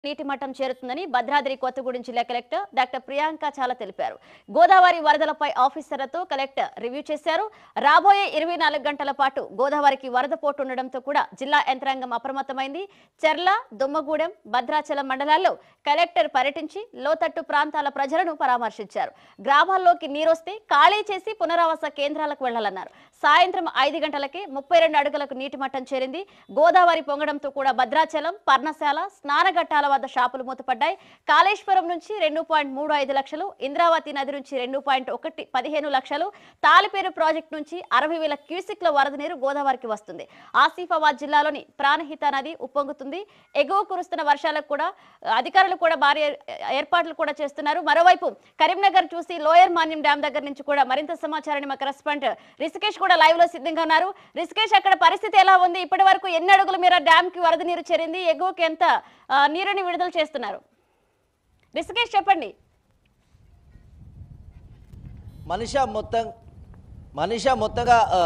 నీటి మట్టం చేరుతుందని భద్రాద్రి కొత్తగూడెం జిల్లా కలెక్టర్ డాక్టర్ ప్రియాంక చాలా తెలిపారు గోదావరి వరదలపై ఆఫీసర్లతో కలెక్టర్ రివ్యూ చేశారు రాబోయే ఇరవై నాలుగు గంటల పాటు గోదావరికి వరద పోటు ఉండడంతో కూడా జిల్లా యంత్రాంగం అప్రమత్తమైంది చెర్ల దుమ్మగూడెం భద్రాచలం మండలాల్లో కలెక్టర్ పర్యటించి లోతట్టు ప్రాంతాల ప్రజలను పరామర్శించారు గ్రామాల్లోకి నీరొస్తే ఖాళీ చేసి పునరావాస కేంద్రాలకు వెళ్లాలన్నారు సాయంత్రం ఐదు గంటలకే ముప్పై రెండు అడుగులకు నీటి మట్టం చేరింది గోదావరి పొంగడంతో కూడా భద్రాచలం పర్ణశాల స్నానఘట్టాల వద్ద షాపులు మూతపడ్డాయి కాళేశ్వరం నుంచి రెండు పాయింట్ మూడు ఐదు లక్షలు ఇంద్రావతి నది నుంచి రెండు పాయింట్ ఒకటి పదిహేను లక్షలు తాలిపేరు ప్రాజెక్టు నుంచి అరవై వేల క్యూసిక్ల వరద నీరు గోదావరికి వస్తుంది ఆసిఫాబాద్ జిల్లాలోని ప్రాణహిత నది ఉప్పొంగుతుంది ఎగువ కురుస్తున్న వర్షాలకు కూడా అధికారులు కూడా భారీ ఏ- ఏర్పాట్లు కూడా చేస్తున్నారు మరోవైపు కరీంనగర్ చూసి లోయర్ మాన్యం డ్యామ్ దగ్గర నుంచి కూడా మరింత సమాచారాన్ని మా కరెస్పాండెంట్ రిషికేష్ కూడా లైవ్ లో సిద్ధంగా ఉన్నారు రిషికేష్ అక్కడ పరిస్థితి ఎలా ఉంది ఇప్పటి వరకు ఎన్ని అడుగులు మీరు డ్యామ్ కి వరద నీరు చేరింది ఎగువకి ఎంత ఆ, నీరుని విడుదల చేస్తున్నారు రిషికేష్ చెప్పండి మనిష మొత్తం మనిష మొత్తంగా ఆ,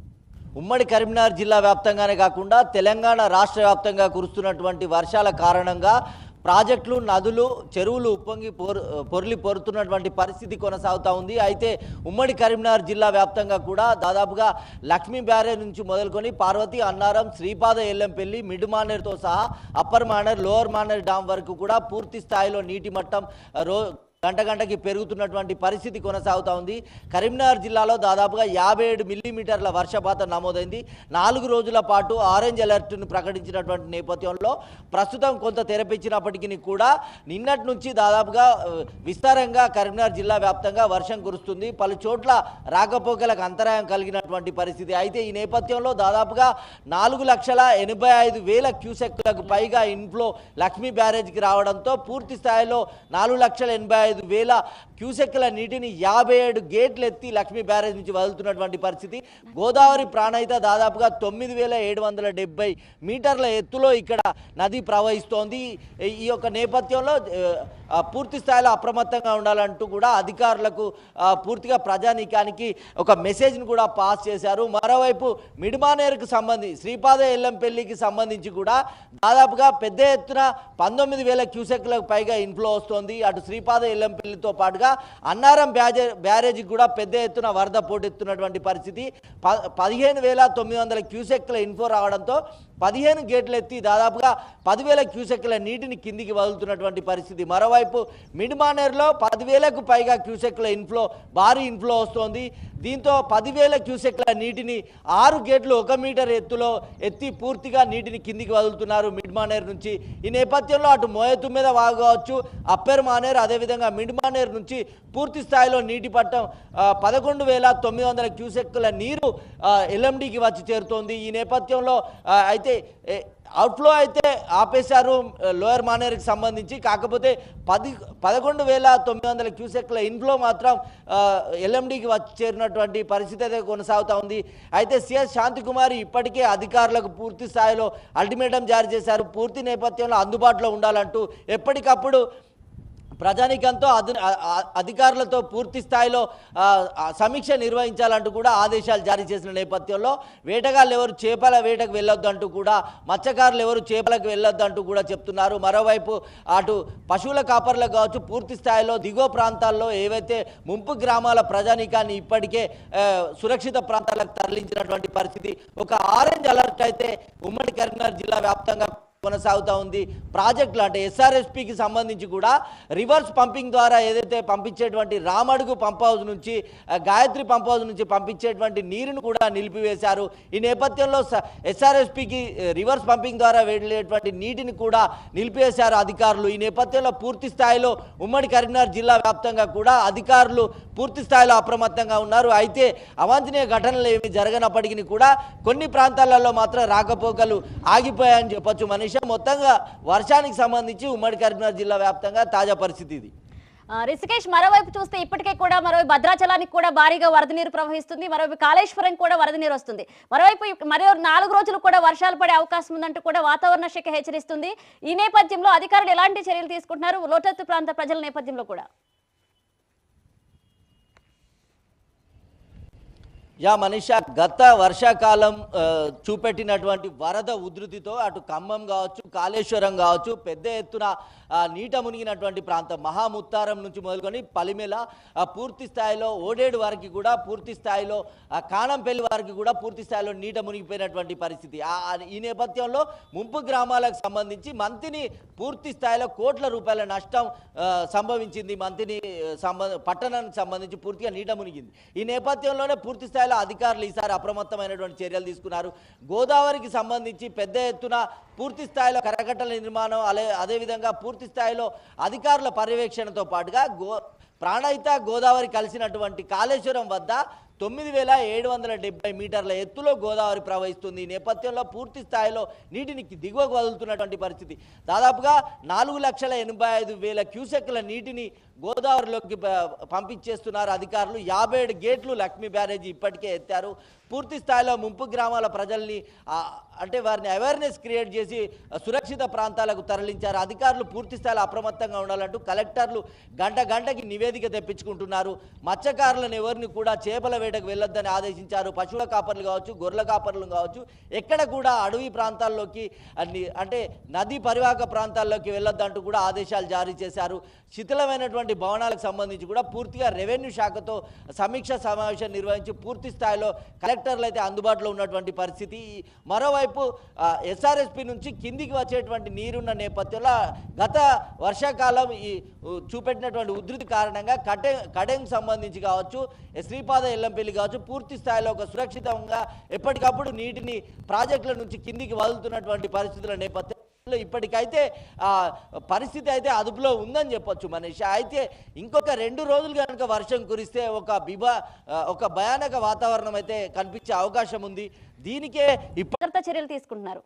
ఉమ్మడి కరీంనగర్ జిల్లా వ్యాప్తంగానే కాకుండా తెలంగాణ రాష్ట్ర వ్యాప్తంగా కురుస్తున్నటువంటి వర్షాల కారణంగా ప్రాజెక్టులు నదులు చెరువులు ఉప్పొంగి పొరు పొర్లి పొరుతున్నటువంటి పరిస్థితి కొనసాగుతూ ఉంది అయితే ఉమ్మడి కరీంనగర్ జిల్లా వ్యాప్తంగా కూడా దాదాపుగా లక్ష్మీ బ్యారేజ్ నుంచి మొదలుకొని పార్వతి అన్నారం శ్రీపాద ఎల్లంపల్లి మిడ్ మానేర్తో సహా upper Maner lower Maner dam వరకు కూడా పూర్తి స్థాయిలో నీటి మట్టం రో గంట గంటకి పెరుగుతున్నటువంటి పరిస్థితి కొనసాగుతూ ఉంది కరీంనగర్ జిల్లాలో దాదాపుగా యాభై ఏడు మిల్లీమీటర్ల వర్షపాతం నమోదైంది నాలుగు రోజుల పాటు ఆరెంజ్ అలర్ట్ను ప్రకటించినటువంటి నేపథ్యంలో ప్రస్తుతం కొంత తెరపించినప్పటికీ కూడా నిన్నటి నుంచి దాదాపుగా ఆ, విస్తారంగా కరీంనగర్ జిల్లా వ్యాప్తంగా వర్షం కురుస్తుంది పలు చోట్ల రాకపోకలకు అంతరాయం కలిగినటువంటి పరిస్థితి అయితే ఈ నేపథ్యంలో దాదాపుగా నాలుగు లక్షల ఎనభై ఐదు వేల క్యూసెక్లకు పైగా ఇన్ఫ్లో లక్ష్మీ బ్యారేజ్కి రావడంతో పూర్తి స్థాయిలో నాలుగు లక్షల ఎనభై ఐదు వేల క్యూసెక్ల నీటిని యాభై ఏడు గేట్లు ఎత్తి లక్ష్మీ బ్యారేజ్ నుంచి వదులుతున్నటువంటి పరిస్థితి గోదావరి ప్రాణహిత దాదాపుగా తొమ్మిది వేల ఏడు వందల డెబ్బై మీటర్ల ఎత్తులో ఇక్కడ నది ప్రవహిస్తోంది ఈ- ఈ యొక్క నేపథ్యంలో ఆ, పూర్తి స్థాయిలో అప్రమత్తంగా ఉండాలంటూ కూడా అధికారులకు ఆ, పూర్తిగా ప్రజానీకానికి ఒక మెసేజ్ని కూడా పాస్ చేశారు మరోవైపు మిడిమానేరుకు సంబంధించి శ్రీపాద ఎల్లంపల్లికి సంబంధించి కూడా దాదాపుగా పెద్ద ఎత్తున పంతొమ్మిది వేల క్యూసెక్లకు పైగా ఇన్ఫ్లో వస్తోంది అటు శ్రీపాద ఎల్లంపల్లితో పాటుగా అన్నారం బ్యాజే బ్యారేజీకి కూడా పెద్ద ఎత్తున వరద పోటెత్తున్నటువంటి పరిస్థితి ప పదిహేను వేల తొమ్మిది వందల క్యూసెక్ల ఇన్ఫో రావడంతో పదిహేను గేట్లు ఎత్తి దాదాపుగా పదివేల క్యూసెక్ల నీటిని కిందికి వదులుతున్నటువంటి పరిస్థితి మరోవైపు మిడ్ మానేర్లో పదివేలకు పైగా క్యూసెక్ల ఇన్ఫ్లో భారీ ఇన్ఫ్లో వస్తోంది దీంతో పదివేల క్యూసెక్ల నీటిని ఆరు గేట్లు ఒక మీటర్ ఎత్తులో ఎత్తి పూర్తిగా నీటిని కిందికి వదులుతున్నారు మిడ్ మానేర్ నుంచి ఈ నేపథ్యంలో అటు మోయతు మీద వాగు కావచ్చు అప్పెర్ మానేర్ అదేవిధంగా మిడ్ మానేర్ నుంచి పూర్తి స్థాయిలో నీటి పట్టం ఆ, పదకొండు వేల తొమ్మిది వందల క్యూసెక్ల నీరు ఎల్ఎండికి వచ్చి చేరుతోంది ఈ నేపథ్యంలో ఆ, అయితే ఏ, అవుట్ఫ్లో అయితే ఆపేశారు ఆ, లోయర్ మానేర్కి సంబంధించి కాకపోతే పది పదకొండు వేల తొమ్మిది వందల క్యూసెక్ల ఇన్ఫ్లో మాత్రం ఎల్ఎండికి వచ్చి చేరినటువంటి పరిస్థితి అయితే కొనసాగుతూ ఉంది అయితే సిఎస్ శాంతికుమారి ఇప్పటికే అధికారులకు పూర్తి స్థాయిలో అల్టిమేటం జారీ చేశారు పూర్తి నేపథ్యంలో అందుబాటులో ఉండాలంటూ ఎప్పటికప్పుడు ప్రజానికంతో అధి ఆ- ఆ- అధికారులతో పూర్తి స్థాయిలో ఆ, ఆ, సమీక్ష నిర్వహించాలంటూ కూడా ఆదేశాలు జారీ చేసిన నేపథ్యంలో వేటగాళ్ళు ఎవరు చేపల వేటకు వెళ్ళొద్దు అంటూ కూడా మత్స్యకారులు ఎవరు చేపలకు వెళ్ళొద్దు అంటూ కూడా చెప్తున్నారు మరోవైపు అటు పశువుల కాపర్లకు కావచ్చు పూర్తి స్థాయిలో దిగువ ప్రాంతాల్లో ఏవైతే ముంపు గ్రామాల ప్రజానీకాన్ని ఇప్పటికే ఆ, సురక్షిత ప్రాంతాలకు తరలించినటువంటి పరిస్థితి ఒక ఆరెంజ్ అలర్ట్ అయితే ఉమ్మడి కరీంనగర్ జిల్లా వ్యాప్తంగా కొనసాగుతూ ఉంది ప్రాజెక్టులు అంటే ఎస్ఆర్ఎస్పికి సంబంధించి కూడా రివర్స్ పంపింగ్ ద్వారా ఏదైతే పంపించేటువంటి రామడుగు పంప్ హౌస్ నుంచి ఆ, గాయత్రి పంప్ హౌస్ నుంచి పంపించేటువంటి నీరును కూడా నిలిపివేశారు ఈ నేపథ్యంలో ఎస్ఆర్ఎస్పికి రివర్స్ పంపింగ్ ద్వారా వెళ్ళేటువంటి నీటిని కూడా నిలిపివేశారు అధికారులు ఈ నేపథ్యంలో పూర్తి స్థాయిలో ఉమ్మడి కరీంనగర్ జిల్లా వ్యాప్తంగా కూడా అధికారులు పూర్తి స్థాయిలో అప్రమత్తంగా ఉన్నారు అయితే అవాంఛనీయ ఘటనలు ఏమి జరగనప్పటికీ కూడా కొన్ని ప్రాంతాలలో మాత్రం రాకపోకలు ఆగిపోయాయని చెప్పొచ్చు మనిషి మొత్తంగా వర్షానికి సంబంధించి ఉమ్మడి కరీంనగర్ జిల్లా వ్యాప్తంగా తాజా పరిస్థితి ఇది ఆ, రిషికేష్ మరోవైపు చూస్తే ఇప్పటికే కూడా మరోవైపు భద్రాచలానికి కూడా భారీగా వరద నీరు ప్రవహిస్తుంది మరోవైపు కాళేశ్వరం కూడా వరద నీరు వస్తుంది మరోవైపు ఇక- మరో నాలుగు రోజులు కూడా వర్షాలు పడే అవకాశం ఉందంటూ కూడా వాతావరణ శాఖ హెచ్చరిస్తుంది ఈ నేపథ్యంలో అధికారులు ఎలాంటి చర్యలు తీసుకుంటున్నారు లోతత్తు ప్రాంత ప్రజల నేపథ్యంలో కూడా యా మనీష గత వర్షాకాలం ఆ, చూపెట్టినటువంటి వరద ఉధృతితో అటు ఖమ్మం కావచ్చు కాళేశ్వరం కావచ్చు పెద్ద ఎత్తున ఆ, నీట మునిగినటువంటి ప్రాంతం మహాముత్తారం నుంచి మొదలుకొని పలిమేల ఆ, పూర్తి స్థాయిలో ఓడేడు వారికి కూడా పూర్తి స్థాయిలో ఆ, కాణంపల్లి వారికి కూడా పూర్తి స్థాయిలో నీట మునిగిపోయినటువంటి పరిస్థితి ఆ- ఆ- ఈ నేపథ్యంలో ముంపు గ్రామాలకు సంబంధించి మంతిని పూర్తి స్థాయిలో కోట్ల రూపాయల నష్టం ఆ, సంభవించింది మంతిని ఆ, సంబ పట్టణానికి సంబంధించి పూర్తిగా నీట మునిగింది ఈ నేపథ్యంలోనే పూర్తి స్థాయిలో అధికారులు ఈసారి అప్రమత్తమైనటువంటి చర్యలు తీసుకున్నారు గోదావరికి సంబంధించి పెద్ద ఎత్తున పూర్తి స్థాయిలో కరకట్టల నిర్మాణం అలే అదేవిధంగా పూర్తి స్థాయిలో అధికారుల పర్యవేక్షణతో పాటుగా గో ప్రాణహిత గోదావరి కలిసినటువంటి కాళేశ్వరం వద్ద తొమ్మిది వేల ఏడు వందల డెబ్బై మీటర్ల ఎత్తులో గోదావరి ప్రవహిస్తుంది ఈ నేపథ్యంలో పూర్తి స్థాయిలో నీటిని దిగువకు వదులుతున్నటువంటి పరిస్థితి దాదాపుగా నాలుగు లక్షల ఎనభై ఐదు వేల క్యూసెక్ల నీటిని గోదావరిలోకి ప- పంపించేస్తున్నారు అధికారులు యాభై ఏడు గేట్లు లక్ష్మీ బ్యారేజీ ఇప్పటికే ఎత్తారు పూర్తి స్థాయిలో ముంపు గ్రామాల ప్రజల్ని ఆ, అంటే వారిని అవేర్నెస్ క్రియేట్ చేసి సురక్షిత ప్రాంతాలకు తరలించారు అధికారులు పూర్తి స్థాయిలో అప్రమత్తంగా ఉండాలంటూ కలెక్టర్లు గంట గంటకి నివేదిక తెప్పించుకుంటున్నారు మత్స్యకారులను ఎవరిని కూడా చేపల వేటకు వెళ్ళొద్దని ఆదేశించారు పశువుల కాపర్లు కావచ్చు గొర్రెల కాపర్లు కావచ్చు ఎక్కడ కూడా అడవి ప్రాంతాల్లోకి అన్ని అంటే నదీ పరివాహక ప్రాంతాల్లోకి వెళ్ళొద్దంటూ కూడా ఆదేశాలు జారీ చేశారు శిథిలమైనటువంటి భవనాలకు సంబంధించి కూడా పూర్తిగా రెవెన్యూ శాఖతో సమీక్ష సమావేశం నిర్వహించి పూర్తి స్థాయిలో కలెక్టర్లు అయితే అందుబాటులో ఉన్నటువంటి పరిస్థితి ఈ మరోవైపు ఎస్ఆర్ఎస్పి నుంచి కిందికి వచ్చేటువంటి నీరున్న నేపథ్యంలో గత వర్షాకాలం ఈ ఉ, చూపెట్టినటువంటి ఉధృతి కారణంగా కటె కడెంకు సంబంధించి కావచ్చు శ్రీపాద ఎల్లంపల్లి కావచ్చు పూర్తి స్థాయిలో ఒక సురక్షితంగా ఎప్పటికప్పుడు నీటిని ప్రాజెక్టుల నుంచి కిందికి వదులుతున్నటువంటి పరిస్థితుల నేపథ్యం లో ఇప్పటికైతే ఆ పరిస్థితి అయితే అదుపులో ఉందని చెప్పొచ్చు మనీష అయితే ఇంకొక రెండు రోజులు కనుక వర్షం కురిస్తే ఒక బిబా ఆ, ఒక భయానక వాతావరణం అయితే కనిపించే అవకాశం ఉంది దీనికే ఇప్ప జాగ్రత్త చర్యలు తీసుకుంటున్నారు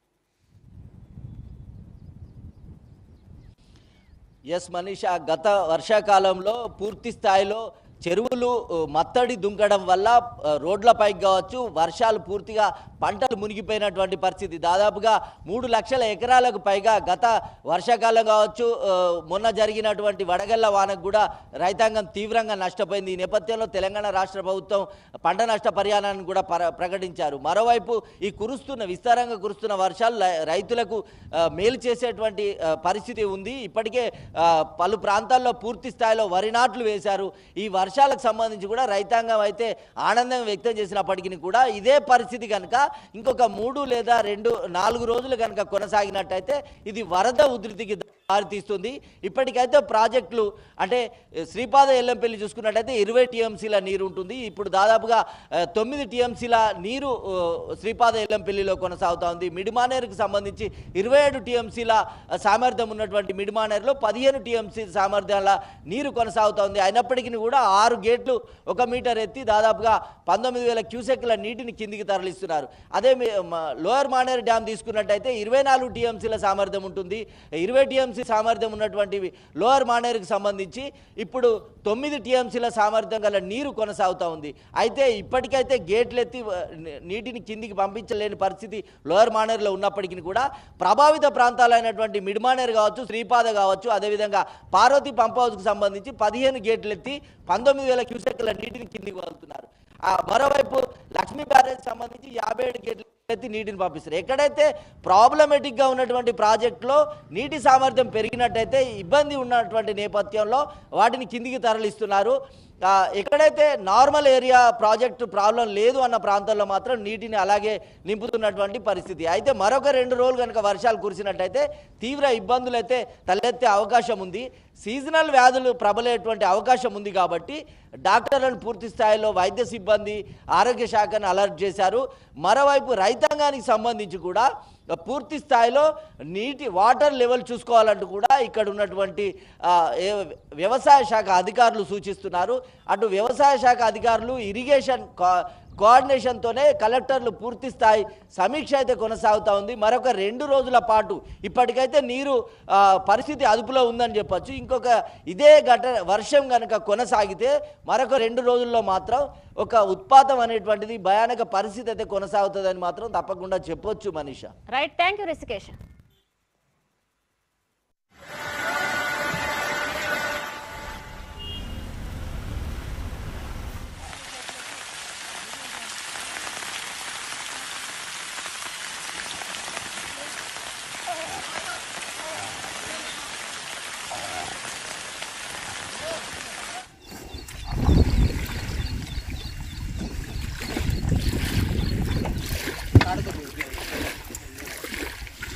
ఎస్ మనీష గత వర్షాకాలంలో పూర్తి స్థాయిలో చెరువులు ఉ, మత్తడి దుంకడం వల్ల ఆ, రోడ్లపైకి కావచ్చు వర్షాలు పూర్తిగా పంటలు మునిగిపోయినటువంటి పరిస్థితి దాదాపుగా మూడు లక్షల ఎకరాలకు పైగా గత వర్షాకాలం కావచ్చు ఆ, మొన్న జరిగినటువంటి వడగళ్ల వానకు కూడా రైతాంగం తీవ్రంగా నష్టపోయింది ఈ నేపథ్యంలో తెలంగాణ రాష్ట్ర ప్రభుత్వం పంట నష్ట పరిహారాన్ని కూడా పర- ప్రకటించారు మరోవైపు ఈ కురుస్తున్న విస్తారంగా కురుస్తున్న వర్షాలు రై- రైతులకు ఆ, మేలు చేసేటువంటి ఆ, పరిస్థితి ఉంది ఇప్పటికే ఆ, పలు ప్రాంతాల్లో పూర్తి స్థాయిలో వరి నాట్లు వేశారు ఈ వర్షాలకు సంబంధించి కూడా రైతాంగం అయితే ఆనందం వ్యక్తం చేసినప్పటికీ కూడా ఇదే పరిస్థితి కనుక ఇంకొక మూడు లేదా రెండు నాలుగు రోజులు కనుక కొనసాగినట్టయితే ఇది వరద ఉధృతికి దారితీస్తుంది ఇప్పటికైతే ప్రాజెక్టులు అంటే శ్రీపాద ఎల్లంపల్లి చూసుకున్నట్టయితే ఇరవై టీఎంసీల నీరు ఉంటుంది ఇప్పుడు దాదాపుగా ఆ, తొమ్మిది టీఎంసీల నీరు ఆ, శ్రీపాద ఎల్లంపల్లిలో కొనసాగుతా ఉంది మిడిమానేరుకు సంబంధించి ఇరవై ఏడు టీఎంసీల సామర్థ్యం ఉన్నటువంటి మిడిమానేరులో పదిహేను టీఎంసీ సామర్థ్యాల నీరు కొనసాగుతా ఉంది అయినప్పటికీ కూడా ఆరు గేట్లు ఒక మీటర్ ఎత్తి దాదాపుగా పంతొమ్మిది వేల క్యూసెక్ల నీటిని కిందికి తరలిస్తున్నారు అదే మీ- మ- లోయర్ మానేరు డ్యామ్ తీసుకున్నట్టయితే ఇరవై నాలుగు టీఎంసీల సామర్థ్యం ఉంటుంది ఇరవై టీఎంసీ సామర్థ్యం ఉన్నటువంటి లోయర్ మానేరుకు సంబంధించి ఇప్పుడు తొమ్మిది టీఎంసీల సామర్థ్యం గల నీరు కొనసాగుతూ ఉంది అయితే ఇప్పటికైతే గేట్లు ఎత్తి వ- ని- నీటిని కిందికి పంపించలేని పరిస్థితి లోయర్ మానేరులో ఉన్నప్పటికీ కూడా ప్రభావిత ప్రాంతాలైనటువంటి మిడ్ మానేరు కావచ్చు శ్రీపాద కావచ్చు అదేవిధంగా పార్వతి పంప్ హౌస్కు సంబంధించి పదిహేను గేట్లు ఎత్తి పంతొమ్మిది వేల క్యూసెక్ల నీటిని కిందికి వదులుతున్నారు ఆ మరోవైపు లక్ష్మీ బ్యారేజ్ సంబంధించి యాభై ఏడు గేట్లు ఎత్తి నీటిని పంపిస్తారు ఎక్కడైతే ప్రాబ్లమేటిక్గా ఉన్నటువంటి ప్రాజెక్టులో నీటి సామర్థ్యం పెరిగినట్టయితే ఇబ్బంది ఉన్నటువంటి నేపథ్యంలో వాటిని కిందికి తరలిస్తున్నారు ఆ, ఎక్కడైతే నార్మల్ ఏరియా ప్రాజెక్టు ప్రాబ్లం లేదు అన్న ప్రాంతాల్లో మాత్రం నీటిని అలాగే నింపుతున్నటువంటి పరిస్థితి అయితే మరొక రెండు రోజులు కనుక వర్షాలు కురిసినట్టయితే తీవ్ర ఇబ్బందులు అయితే తలెత్తే అవకాశం ఉంది సీజనల్ వ్యాధులు ప్రబలేటువంటి అవకాశం ఉంది కాబట్టి డాక్టర్లను పూర్తి స్థాయిలో వైద్య సిబ్బంది ఆరోగ్య శాఖను అలర్ట్ చేశారు మరోవైపు రైతాంగానికి సంబంధించి కూడా పూర్తి స్థాయిలో నీటి వాటర్ లెవెల్ చూసుకోవాలంటూ కూడా ఇక్కడ ఉన్నటువంటి ఆ, ఏ- వ్యవసాయ శాఖ అధికారులు సూచిస్తున్నారు అటు వ్యవసాయ శాఖ అధికారులు ఇరిగేషన్ కా- కోఆర్డినేషన్తోనే కలెక్టర్లు పూర్తి స్థాయి సమీక్ష అయితే కొనసాగుతూ ఉంది మరొక రెండు రోజుల పాటు ఇప్పటికైతే నీరు ఆ, పరిస్థితి అదుపులో ఉందని చెప్పొచ్చు ఇంకొక ఇదే ఘట వర్షం కనుక కొనసాగితే మరొక రెండు రోజుల్లో మాత్రం ఒక ఉత్పాతం అనేటువంటిది భయానక పరిస్థితి అయితే కొనసాగుతుందని మాత్రం తప్పకుండా చెప్పొచ్చు Manisha right thank you Rishikesh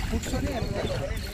కూర్చొని వెళ్తారు